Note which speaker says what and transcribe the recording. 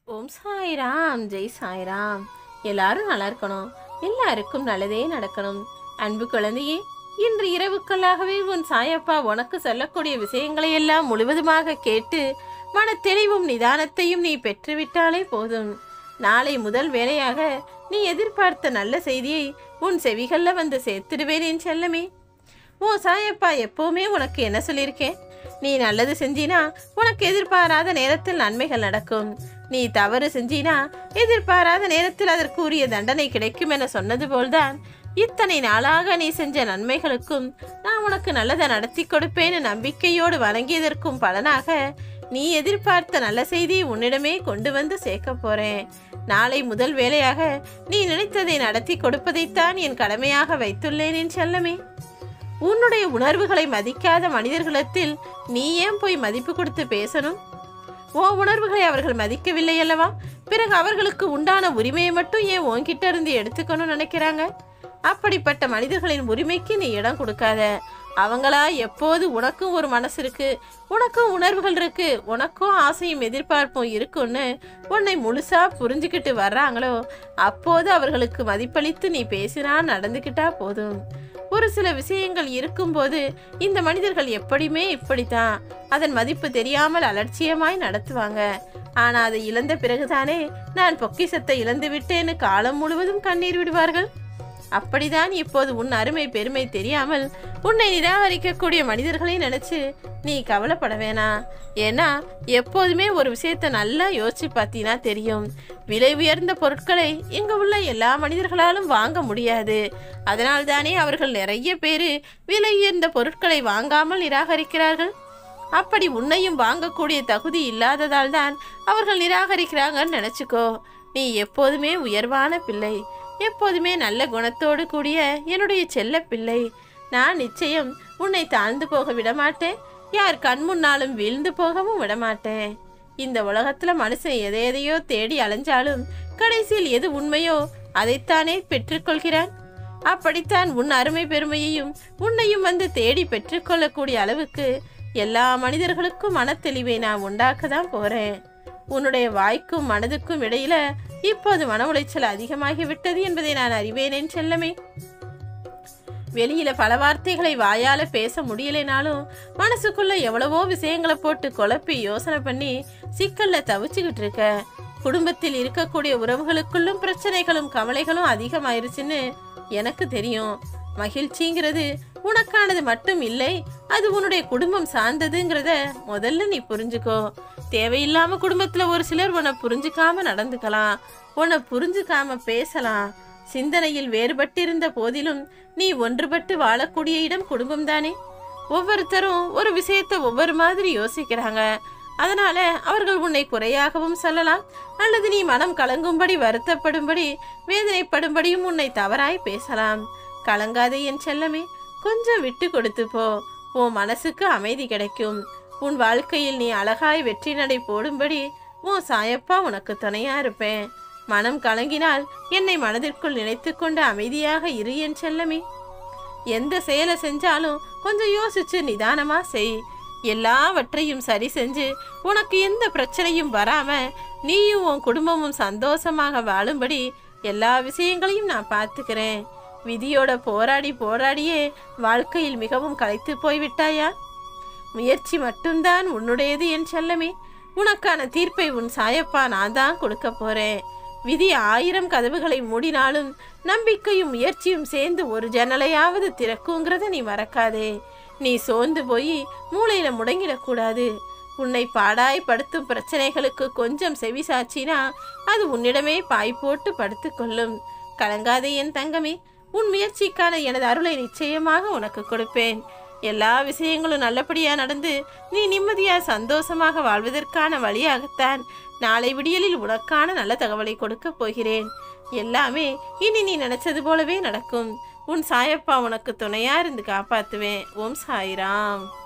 Speaker 1: ஓம் சாய்ராம் ஜெய் சாய்ராம் எல்லாரும் நல்லா இருக்கணும் எல்லாருக்கும் நல்லதே நடக்கணும் அன்பு குழந்தையே இன்று இரவுக்குள்ளாகவே உன் சாயப்பா உனக்கு சொல்லக்கூடிய விஷயங்களை எல்லாம் முழுவதுமாக கேட்டு மன தெளிவும் நிதானத்தையும் நீ பெற்றுவிட்டாலே போதும் நாளை முதல் வேலையாக நீ எதிர்பார்த்த நல்ல செய்தியை உன் செவிகள்ல வந்து சேர்த்துடுவேன் என் செல்லமே ஓ சாயப்பா எப்பவுமே உனக்கு என்ன சொல்லியிருக்கேன் நீ நல்லது செஞ்சினா உனக்கு எதிர்பாராத நேரத்தில் நன்மைகள் நடக்கும் நீ தவறு செஞ்சினா எதிர்பாராத நேரத்தில் அதற்குரிய தண்டனை கிடைக்கும் என சொன்னது போல்தான் இத்தனை நாளாக நீ செஞ்ச நன்மைகளுக்கும் நான் உனக்கு நல்லதை நடத்தி கொடுப்பேன்னு நம்பிக்கையோடு வழங்கியதற்கும் பலனாக நீ எதிர்பார்த்த நல்ல செய்தி உன்னிடமே கொண்டு வந்து சேர்க்க போறேன் நாளை முதல் வேலையாக நீ நினைத்ததை நடத்தி கொடுப்பதைத்தான் என் கடமையாக வைத்துள்ளேன் என் செல்லமே உன்னுடைய உணர்வுகளை மதிக்காத மனிதர்களிடத்தில் நீ ஏன் போய் மதிப்பு கொடுத்து பேசணும் ஓ உணர்வுகளை அவர்கள் மதிக்கவில்லை அல்லவா பிறகு அவர்களுக்கு உண்டான உரிமையை மட்டும் ஏன் உன்கிட்ட இருந்து எடுத்துக்கணும்னு நினைக்கிறாங்க அப்படிப்பட்ட மனிதர்களின் உரிமைக்கு நீ இடம் கொடுக்காத அவங்களா எப்போது உனக்கும் ஒரு மனசு இருக்கு உனக்கும் உணர்வுகள் இருக்கு உனக்கும் ஆசையும் எதிர்பார்ப்பும் இருக்குன்னு உன்னை முழுசா புரிஞ்சுக்கிட்டு வர்றாங்களோ அப்போது அவர்களுக்கு மதிப்பளித்து நீ பேசினா நடந்துக்கிட்டா போதும் ஒரு சில விஷயங்கள் இருக்கும்போது இந்த மனிதர்கள் எப்படியுமே இப்படித்தான் அதன் மதிப்பு தெரியாமல் அலட்சியமாய் நடத்துவாங்க ஆனா அதை இழந்த பிறகுதானே நான் பொக்கிஷத்தை இழந்து விட்டேன்னு காலம் முழுவதும் கண்ணீர் விடுவார்கள் அப்படிதான் இப்போது உன் அருமை பெருமை தெரியாமல் உன்னை நிராகரிக்கக்கூடிய மனிதர்களை நினைச்சு நீ கவலைப்பட வேணாம் ஏன்னா எப்போதுமே ஒரு விஷயத்த நல்லா யோசிச்சு பார்த்தீங்கன்னா தெரியும் விலை உயர்ந்த பொருட்களை இங்க உள்ள எல்லா மனிதர்களாலும் வாங்க முடியாது அதனால் தானே அவர்கள் நிறைய பேர் விலை உயர்ந்த பொருட்களை வாங்காமல் நிராகரிக்கிறார்கள் அப்படி உன்னையும் வாங்கக்கூடிய தகுதி இல்லாததால் தான் அவர்கள் நிராகரிக்கிறாங்கன்னு நினச்சிக்கோ நீ எப்போதுமே உயர்வான பிள்ளை எப்போதுமே நல்ல குணத்தோடு கூடிய என்னுடைய செல்ல பிள்ளை நான் நிச்சயம் உன்னை தாழ்ந்து போக விடமாட்டேன் யார் கண் முன்னாலும் வீழ்ந்து போகவும் விடமாட்டேன் இந்த உலகத்துல மனுஷன் எதை எதையோ தேடி அலைஞ்சாலும் கடைசியில் எது உண்மையோ அதைத்தானே பெற்றுக்கொள்கிறான் அப்படித்தான் உன் அருமை பெருமையையும் உன்னையும் வந்து தேடி பெற்றுக்கொள்ளக்கூடிய அளவுக்கு எல்லா மனிதர்களுக்கும் மனத்தெளிவை நான் உண்டாக்க தான் போறேன் உன்னுடைய வாய்க்கும் மனதுக்கும் இடையில இப்போது மன உளைச்சல் அதிகமாகி விட்டது என்பதை நான் அறிவேனேன் செல்லமே வெளியில பல வார்த்தைகளை வாயால பேச முடியலைனாலும் மனசுக்குள்ள எவ்வளவோ விஷயங்களை போட்டு குழப்பி யோசனை பண்ணி சிக்கல்ல தவிச்சுக்கிட்டு இருக்க குடும்பத்தில் இருக்கக்கூடிய உறவுகளுக்குள்ளும் பிரச்சனைகளும் கவலைகளும் அதிகமாயிருச்சுன்னு எனக்கு தெரியும் மகிழ்ச்சிங்கிறது உனக்கானது மட்டும் இல்லை அது உன்னுடைய குடும்பம் சார்ந்ததுங்கிறத முதல்ல நீ புரிஞ்சுக்கோ தேவையில்லாம குடும்பத்துல ஒரு சிலர் உன்னை புரிஞ்சுக்காம நடந்துக்கலாம் உன்னை புரிஞ்சுக்காம பேசலாம் சிந்தனையில் வேறுபட்டிருந்த போதிலும் நீ ஒன்றுபட்டு வாழக்கூடிய இடம் குடும்பம் தானே ஒவ்வொருத்தரும் ஒரு விஷயத்தை ஒவ்வொரு மாதிரி யோசிக்கிறாங்க அதனால அவர்கள் உன்னை குறையாகவும் சொல்லலாம் அல்லது நீ மனம் கலங்கும்படி வருத்தப்படும்படி வேதனைப்படும்படியும் உன்னை தவறாய் பேசலாம் கலங்காதே என் செல்லமே கொஞ்சம் விட்டு கொடுத்து போ உன் மனசுக்கு அமைதி கிடைக்கும் உன் வாழ்க்கையில் நீ அழகாய் வெற்றி நடை போடும்படி உன் சாயப்பா உனக்கு துணையா இருப்பேன் மனம் கலங்கினால் என்னை மனதிற்குள் நினைத்து கொண்டு அமைதியாக இரு என் செல்லமே எந்த செயலை செஞ்சாலும் கொஞ்சம் யோசிச்சு நிதானமா செய் எல்லாவற்றையும் சரி செஞ்சு உனக்கு எந்த பிரச்சனையும் வராம நீயும் உன் குடும்பமும் சந்தோஷமாக வாழும்படி எல்லா விஷயங்களையும் நான் பார்த்துக்கிறேன் விதியோட போராடி போராடியே வாழ்க்கையில் மிகவும் களைத்து போய்விட்டாயா முயற்சி மட்டும்தான் உன்னுடையது என் செல்லமே உனக்கான தீர்ப்பை உன் சாயப்பா நான் தான் கொடுக்க போறேன் விதி ஆயிரம் கதவுகளை மூடினாலும் நம்பிக்கையும் முயற்சியும் சேர்ந்து ஒரு ஜன்னலையாவது திறக்குங்கிறத நீ மறக்காதே நீ சோர்ந்து போய் மூளையில முடங்கிடக்கூடாது உன்னை பாடாய் படுத்தும் பிரச்சனைகளுக்கு கொஞ்சம் செவி சாச்சினா அது உன்னிடமே பாய் போட்டு படுத்துக்கொள்ளும் கலங்காதே என் தங்கமே உன் முயற்சிக்கான எனது அருளை நிச்சயமாக உனக்கு கொடுப்பேன் எல்லா விஷயங்களும் நல்லபடியா நடந்து நீ நிம்மதியா சந்தோஷமாக வாழ்வதற்கான வழியாகத்தான் நாளை விடியலில் உனக்கான நல்ல தகவலை கொடுக்க போகிறேன் எல்லாமே இனி நீ நினைச்சது போலவே நடக்கும் உன் சாயப்பா உனக்கு துணையா இருந்து காப்பாத்துவேன் ஓம் சாய்ராம்